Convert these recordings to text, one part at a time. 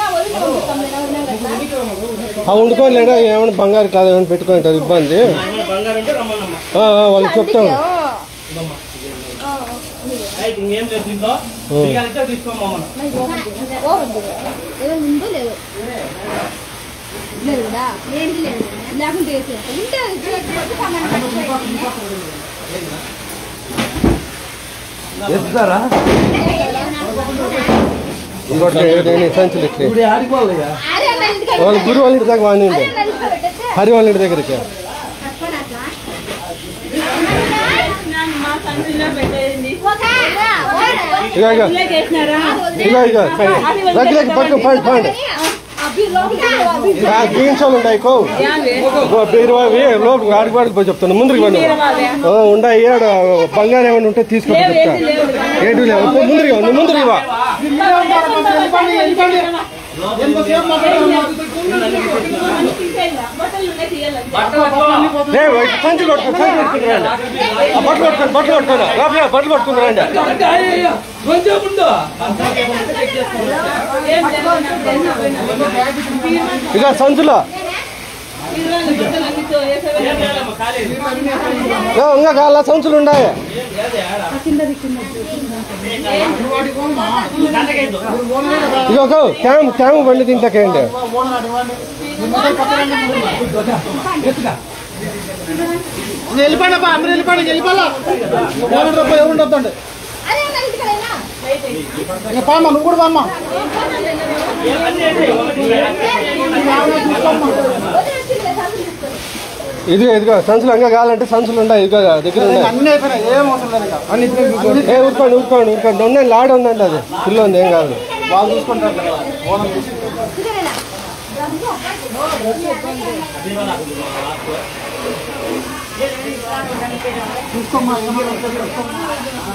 ఆ వండుకోలేడా ఏమైనా బంగారు కాదు ఏమైనా పెట్టుకుంటారు ఇబ్బంది ఏమైనా బంగారం ఉంటే రమ్మన్నమ్మా ఆ, ఆ, వాళ్ళకి చెప్తాను ఇదమ్మా రైట్ ఇంకేం లేదు దీంట్లో తీయాలంటే తీసుకోమ్మా మనం ఉందో లేదో లేదు కదా ఏంటి లేదు లేకుంటే వేసి ఉంటే ఎత్తుతారా ఇంకోటి నేను సంచులు ఇట్లే అదే అన్న ఇంటికి వాళ్ళ గురు వాళ్ళ ఇంటి దాకా వాడి అదే అన్న ఇంటికి పెట్టేస్తే హరి వాళ్ళ ఇంటి దగ్గరికి పట్టుకొని అట్లా మా సంచుల్లో పెట్టేయండి ఓకే ఓకే ఇక ఇక ఇల్లే చేసినారా ఇక ఇక దగ్గరికి పట్టుకో పండి పండి అభి లోపలికి ఆ బీన్సాలు ఉన్నాయి కో బీరువావి లోపలికి ఆడికి వాడికి పోయి చెప్తాను ముందుకు పోయి ఆ, ఉన్నాయి ఆడ బంగారం ఏమైనా ఉంటే తీసుకొని చెప్తా ఏంటి లేవు పో, ముందుకు ఇవ్వ, నువ్వు ముందుకు ఇవ్వ బట్టలు ఉన్నాయి తీయాలి లే, ఇటు సంచి కొట్టుకో సంచి కొట్టుకుని రండి ఆ, బట్టలు కొట్టుకొని బట్టలు కొట్టుకొని లోపల బట్టలు కొట్టుకుని రండి ఇక సంచులో ఏ, ఇంకా కాల సంచులు ఉన్నాయి ఇక ఒక క్యామ్ క్యామ్ బండి తింటాకేండి వెళ్ళిపోండి అబ్బా అందరూ వెళ్ళిపోండి వెళ్ళిపోలా ఎవరు ఎవరు ఉండొద్దండి అదే అన్న ఇంటికైనా ఇంకా పామ్మ నువ్వు కూడా పామ్మ ఇదిగో ఇదిగో సంచులు ఇంకా కావాలంటే సంచులు ఉన్నాయి ఇదిగో దగ్గర ఉన్నాయి అన్ని అయిపోయినాయి ఏం అవసరం లేదు ఇక. అన్ని ఇప్పుడే ఏ ఊరుకోండి ఊరుకోండి ఊరుకోండి ఉన్నాయి లాడ్ ఉందండి అది పిల్ల ఉంది ఏం కాదు వాళ్ళు చూసుకుంటారు కదా ఓనం చూసి చూసుకోమ్మా ఏమన్నా ఉంటే చూసుకోమ్మా.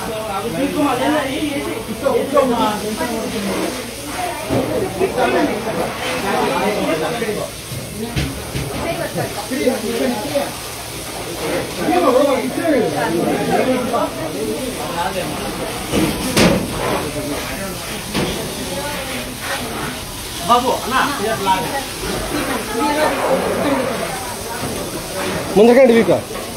బాబు అన్న ఇది లాగా. ముందుకండి వీక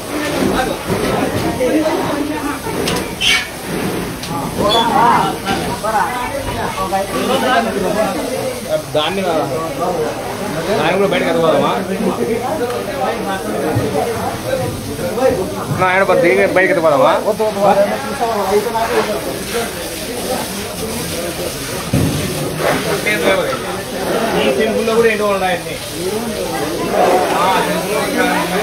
దాన్ని దాన్ని కూడా బయటకు ఎత్తుకోదామా నా ఆయన పది దిగి బయటకు ఎత్తుకోదామా ఈ టెంపుల్లో కూడా ఏంటో ఉన్నాయండి ఆ, టెంపుల్లో ఇంకా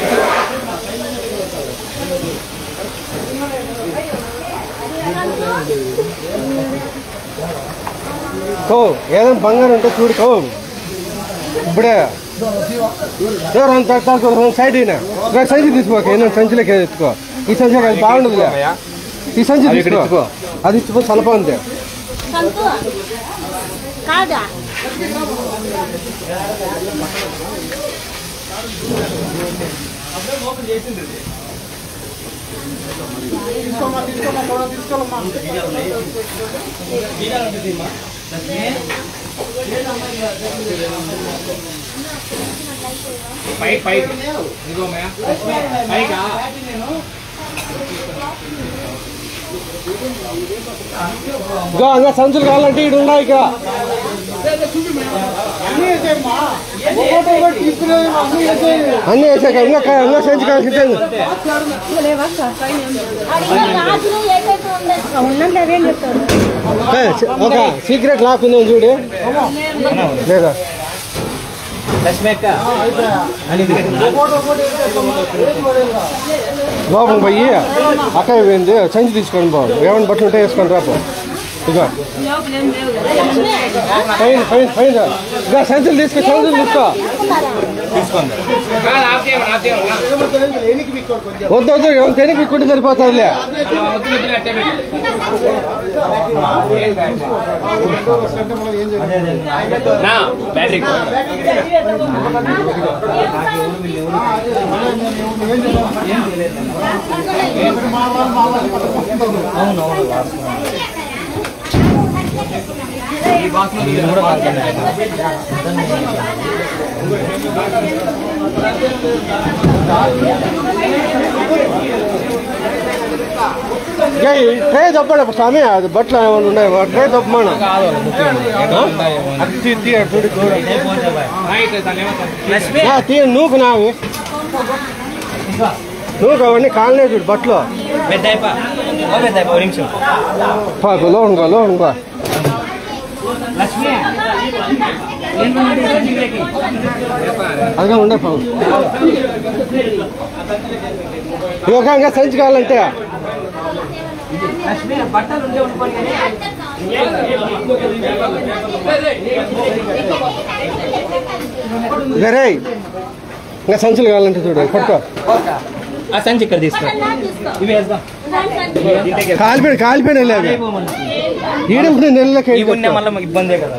కో ఏదైనా బంగారం ఉంటే చూడు కో ఇప్పుడే ఏ రెండు తక్కువ రెండు సైడ్ అయినా ఒక సంచి తీసుకోక ఏదైనా సంచిలోకి ఎత్తుకో ఈ సంచి అది బాగుండదులే ఈ సంచి అది ఇక్కడ తీసుకో ఇచ్చుకో. అది ఇచ్చిపో సలప ఉంది కాదా తీసుకోమ్మా తీసుకోమ్మా కూడా తీసుకోవాలమ్మా పై పై ఇదిగో మేయా పైకా ఇగో ఇంకా సంచులు కావాలంటే ఇటు ఉన్నాయి ఇక అన్నీ వేసేయమ్మా ఒకటి ఒకటి తీసుకునే అన్నీ వేసేయి అన్నీ వేసాక ఇంకా కా- ఇంకా సంచి కావాల్సి ఉన్నది అదేం చెప్తారు ఒక సీక్రెట్ లాక్ ఉందేమో చూడు లేదా ఒకటి ఒకటి వేసేయమ్మా లోపం పోయి అక్క పోయింది సంచి తీసుకొని బాబు ఏమైనా బట్టలు ఉంటే వేసుకొని రాపు ఇక ఫైన్ ఫైన్ ఫైన్ ఇక సంచులు తీసుకో సంచులు తీసుకో ఎనికి మీకు కొంచెం వద్దు వద్దు ఎవరు తెనికి కుట్టి సరిపోతుందిలే ఏం చేయాలి నా బ్యాటరీ మా వాళ్ళు మా వాళ్ళు పట్టుకుంటారు ఏ, ఈ ట్రే తప్పండి స్వామి అది బట్టలు ఏమైనా ఉన్నాయి వా ట్రే తప్పమాను అది తీ- తీ, చూడు, చూడు. ఆ, తీ నూకు నావి నూకు అవన్నీ కాలనే చూడు బట్టలు పెద్ద అయిపో ఓ పెద్ద అయిపో నిమిషం పాకు లోనుకో లోనుకో లక్ష్మి అదిగా ఉండే పావు ఇక ఇంకా సంచి కావాలంటే లక్ష్మి బట్టలు ఉండే ఉండిపోయి గరే ఇంకా సంచులు కావాలంటే చూడు పట్టుకో ఆ సంచి ఇక్కడ తీసుకో ఇవి వేద్దాం కాలిపోయిన కాలిపోయిన లేదు ఈడుంటుంది నెలలకి ఇవి ఉన్నాయి మళ్ళీ మాకు ఇబ్బందే కదా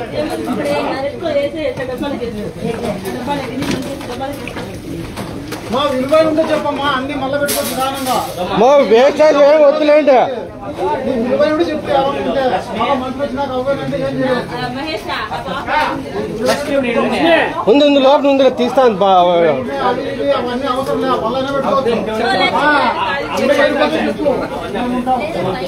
మా విలువ ఉంటే చెప్పమ్మా అన్ని మళ్ళీ పెట్టుకోవచ్చు దానంగా మా వేస్ట్ ఏం వద్దులేండి నీ విలువ ఉంటే చెప్తే ఏమనుకుంటే మళ్ళీ మంచి వచ్చినాక అవ్వనంటే ఏం చేయలేదు ఉంది ఉంది లోపల ఉంది తీస్తాను బా అవి ఇవి అవన్నీ అవసరం లేదు మళ్ళీ పెట్టుకోవచ్చు ఆ, అందుకే వెళ్ళిపోతే చెప్పు. మేము ఉంటాం.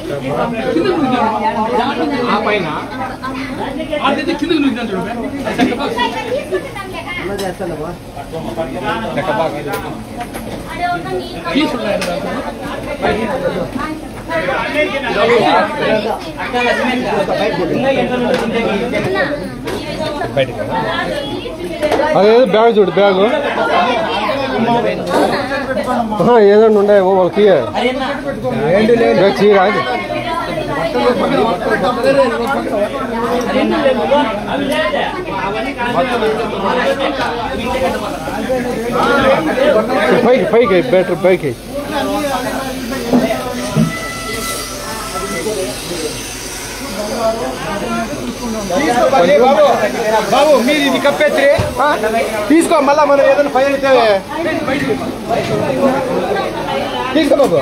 అదేదో బ్యాగ్ చూడు బ్యాగ్ ఏదైనా ఉన్నాయేమో వాళ్ళకి బ్యాగ్ చీర అది పైకి పైకి బెటర్ పైకి బాబు బాబు మీరు ఇది కప్పేత్రి తీసుకో మళ్ళా మనం ఏదైనా ఫైన్ అయితే తీసుకో బాబు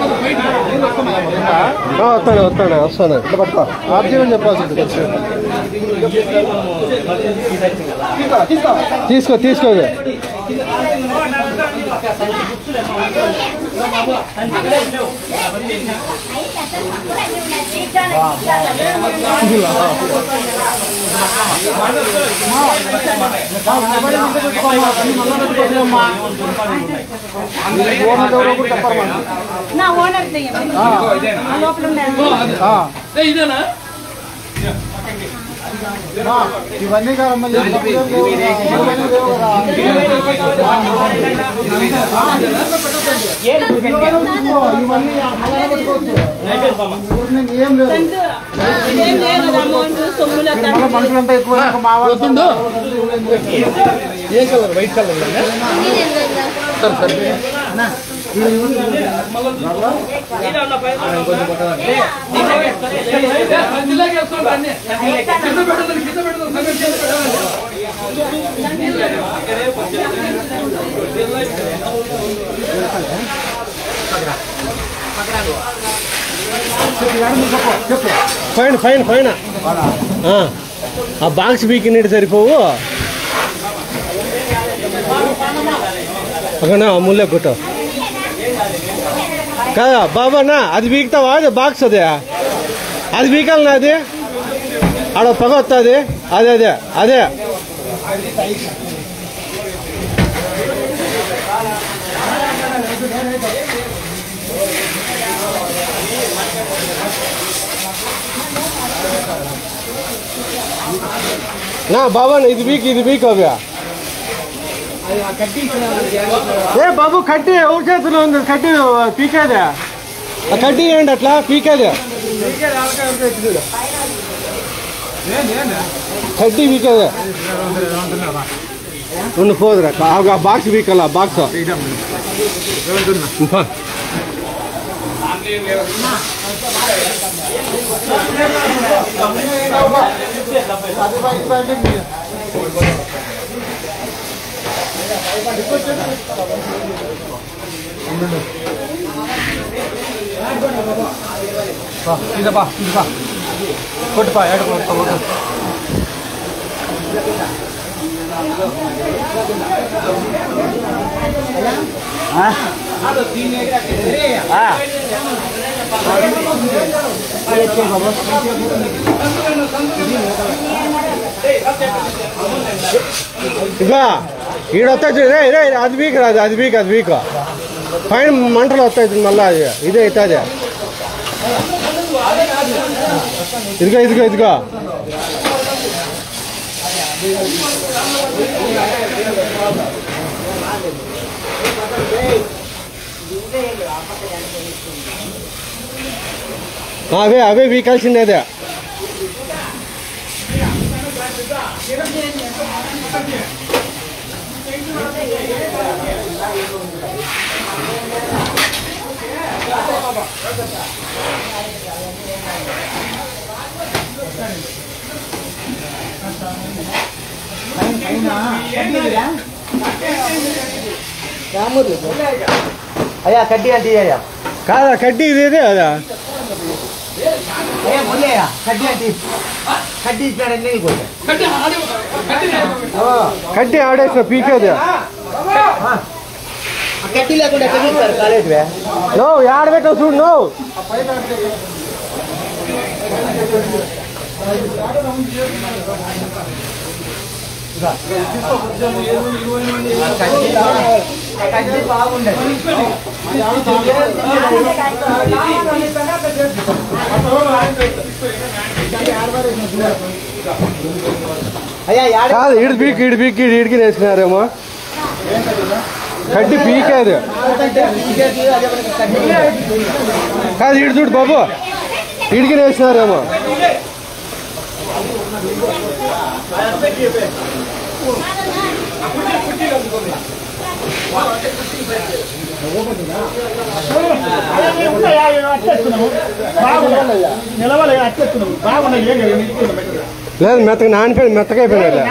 ఆ, వస్తాను వస్తాను వస్తాను ఇట్లా పట్టుకో ఆబ్జీవన్ చెప్పాల్సింది తీసుకో తీసుకో ఇది. నా ఓనర్ చెయ్యండి లోపల ఉండే ఆ, ఇవన్నీ కాదమ్మా ఇవన్నీ మళ్ళీ పెట్టుకోవచ్చు ఏం లేదు ఏం లేదు అమౌంట్ సొమ్ములు అట్లా మళ్ళీ మనుషులంతా ఎక్కువ మా వాళ్ళు ఏ colour white colour fine fine fine ఆ, ఆ బాక్స్ వీకినట్టు సరిపోవు అక్కడ ముల్లె కొట్టు కదా బాబానా అది వీక్తావా అది బాక్స్ అదే అది వీకాలనా అది ఆడ పొగ వస్తుంది అదే అదే అదే నా బాబా ఇది వీక్ ఇది వీక్ అవ్యా ఏ బాబు కట్టి ఎవరి చేతిలో ఉంది కట్టి పీకేదే ఆ కట్టి ఏంటి అట్లా పీకేదే కట్టి పీకేదే ఉండు పోదురా ఆ బాక్స్ పీకల బాక్స్ కొట్టుపా ఎడ కొట్టుకో ఇగా ఈడొస్తా చూడు రే రే అది వీక్ రాదు అది వీక్ అది వీక్ పైన మంటలు వస్తాయి చూడు మళ్ళా అది ఇదే అవుతుంది ఇదిగో ఇదిగో ఇదిగో అవే అవే వీకాల్సిందేదే అయ్యా కడ్డీ అంటే అయ్యా కాదా కడ్డీ ఇది ఇదే అదా అయ్యా మొదలయ్యా కడ్డీ అంటే కడ్డీ ఇచ్చాడండి నీకు కడ్డీ ఆడేసిన పీకేది కడ్డీ లేకుండా ఎక్కడ ఇస్తారు కాలేజ్ నో ఆడ పెట్టావు చూడు నో కడ్డీ బాగుండదు అయ్యా యాడ కాదు ఈడు పీక్ ఈడు పీక్ ఈడు ఈడికి వేసుకున్నారేమో కడ్డీ పీకేది కాదు ఈడు చూడు బాబు ఈడికి వేసినారేమో నిలవాలి అట్టేస్తున్నావు బాగున్నాయి లేదు మెత్తగా నానిపోయి మెత్తగా అయిపోయినా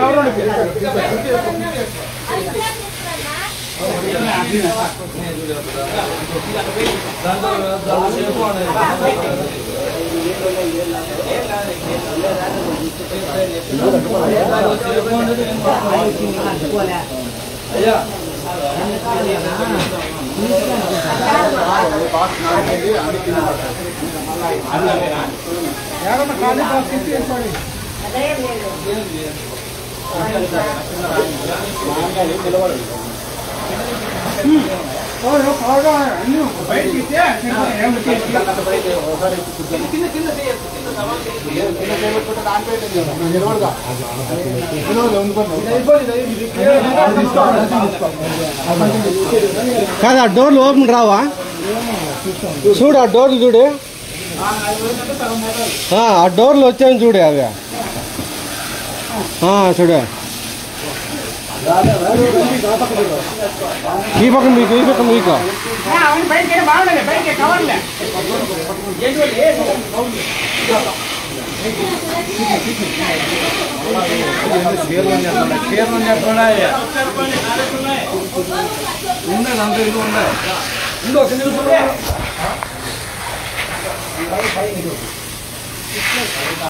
కాదు ఆ డోర్లు ఓపెన్ రావా చూడు ఆ డోర్లు చూడు ఆ, ఆ డోర్లు వచ్చాయని చూడు అవి ఆ, చూడు ఈ పక్క మీకు ఈ పక్క మీకు అవును బయట బాగున్నాయి బయట కవర్లే